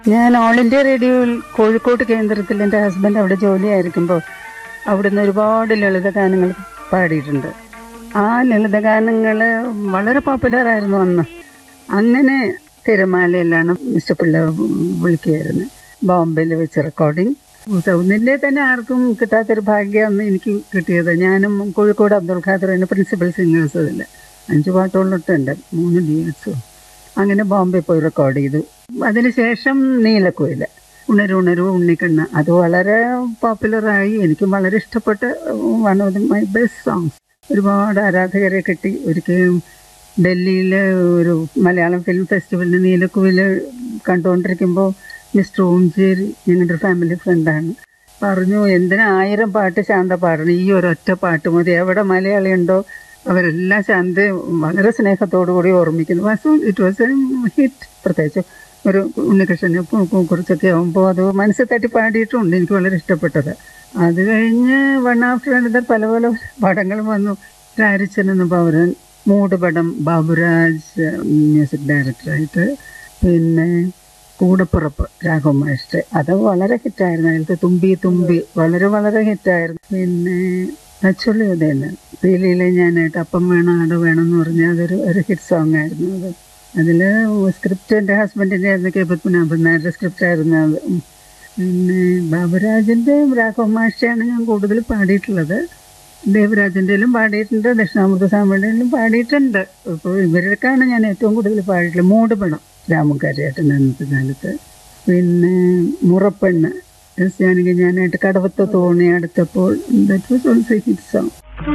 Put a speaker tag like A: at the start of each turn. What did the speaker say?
A: ഞാൻ all India റേഡിയോയിൽ കോഴിക്കോട് കേന്ദ്രത്തിൽ എൻ്റെ ഹസ്ബൻഡ് അവിടെ ജോലിയായിരിക്കുമ്പോൾ അവിടുന്ന് ഒരുപാട് ലളിതഗാനങ്ങൾ പാടിയിട്ടുണ്ട് ആ ലളിതഗാനങ്ങൾ വളരെ പോപ്പുലർ ആയിരുന്നു അന്ന് അങ്ങനെ തിരമാലയിലാണ് മിസ്റ്റർ പിള്ള വിളിക്കുകയായിരുന്നു ബോംബെയിൽ വെച്ച് റെക്കോർഡിങ് സൗന്ദര്യ തന്നെ ആർക്കും കിട്ടാത്തൊരു ഭാഗ്യമാണ് എനിക്ക് കിട്ടിയത് ഞാനും കോഴിക്കോട് അബ്ദുൾ ഖാദർ എന്നെ പ്രിൻസിപ്പൽ സിംഗേഴ്സ് അതിൽ അഞ്ച് പാട്ടുകളിട്ടുണ്ട് മൂന്ന് ഡ്യൂറ്റ്സും അങ്ങനെ ബോംബെ പോയി റെക്കോർഡ് ചെയ്തു അതിനുശേഷം നീലക്കുയിൽ ഉണരു ഉണരു ഉണ്ണിക്കണ്ണ അത് വളരെ പോപ്പുലറായി എനിക്ക് വളരെ ഇഷ്ടപ്പെട്ട one of the my best songs ഒരുപാട് ആരാധകരെ കിട്ടി ഒരിക്കലും ഡൽഹിയിലെ ഒരു മലയാളം ഫിലിം ഫെസ്റ്റിവലിന് നീലക്കുയിൽ കണ്ടുകൊണ്ടിരിക്കുമ്പോൾ മിസ്റ്റർ ഓംചേരി ഞങ്ങളുടെ ഫാമിലി ഫ്രണ്ടാണ് പറഞ്ഞു എന്തിനാ ആയിരം പാട്ട് ശാന്ത പാടണം ഈ ഒരൊറ്റ പാട്ട് മതി എവിടെ മലയാളി ഉണ്ടോ അവരെല്ലാം ശാന്ത വളരെ സ്നേഹത്തോടു കൂടി ഓർമ്മിക്കുന്നു വാസ്തു ഇറ്റ് വാസ് എ ഹിറ്റ് പ്രത്യേകിച്ച് ഒരു ഉണ്ണികൃഷ്ണനെ കു- കുറിച്ചൊക്കെ ആകുമ്പോൾ അത് മനസ്സിൽ തട്ടി പാടിയിട്ടുണ്ട് എനിക്ക് വളരെ ഇഷ്ടപ്പെട്ടത് അത് കഴിഞ്ഞ് വൺ ആഫ്റ്റർ അനദർ പല പല പടങ്ങളും വന്നു രാരിച്ചൻ എന്ന പൗരൻ മൂട് പടം ബാബുരാജ് മ്യൂസിക് ഡയറക്ടറായിട്ട് പിന്നെ കൂടപ്പുറപ്പ് രാഘവ മാസ്റ്റർ അത് വളരെ ഹിറ്റായിരുന്നു അതിലത്തെ തുമ്പി തുമ്പി വളരെ വളരെ ഹിറ്റായിരുന്നു പിന്നെ അച്ചുള്ളി ഉദയനൻ പീലിയിലെ ഞാനായിട്ട് അപ്പം വേണം ആട് വേണം എന്ന് പറഞ്ഞാൽ അതൊരു ഒരു ഹിറ്റ് സോങ് ആയിരുന്നു അത് അതിൽ സ്ക്രിപ്റ്റ് എൻ്റെ ഹസ്ബൻഡിൻ്റെ ആയിരുന്നു കെ പത്മനാഭൻ നായരുടെ സ്ക്രിപ്റ്റ് ആയിരുന്നു അത് ഉം. പിന്നെ ബാബുരാജിൻ്റെ രാഘവ മാഷയാണ് ഞാൻ കൂടുതൽ പാടിയിട്ടുള്ളത് ദേവരാജൻ്റെയിലും പാടിയിട്ടുണ്ട് ദക്ഷിണാമൃത സ്വാമിയുടെയിലും പാടിയിട്ടുണ്ട് ഇപ്പോൾ ഇവരൊക്കെയാണ് ഞാൻ ഏറ്റവും കൂടുതൽ പാടിയിട്ടുള്ളത് മൂടുപണം രാമക്കാരിയായിട്ട് അന്നത്തെ കാലത്ത് പിന്നെ മുറപ്പെണ്ണ് എസ് ജാനകി ഞാനായിട്ട് കടവത്ത തോണി അടുത്തപ്പോൾ that was also hit song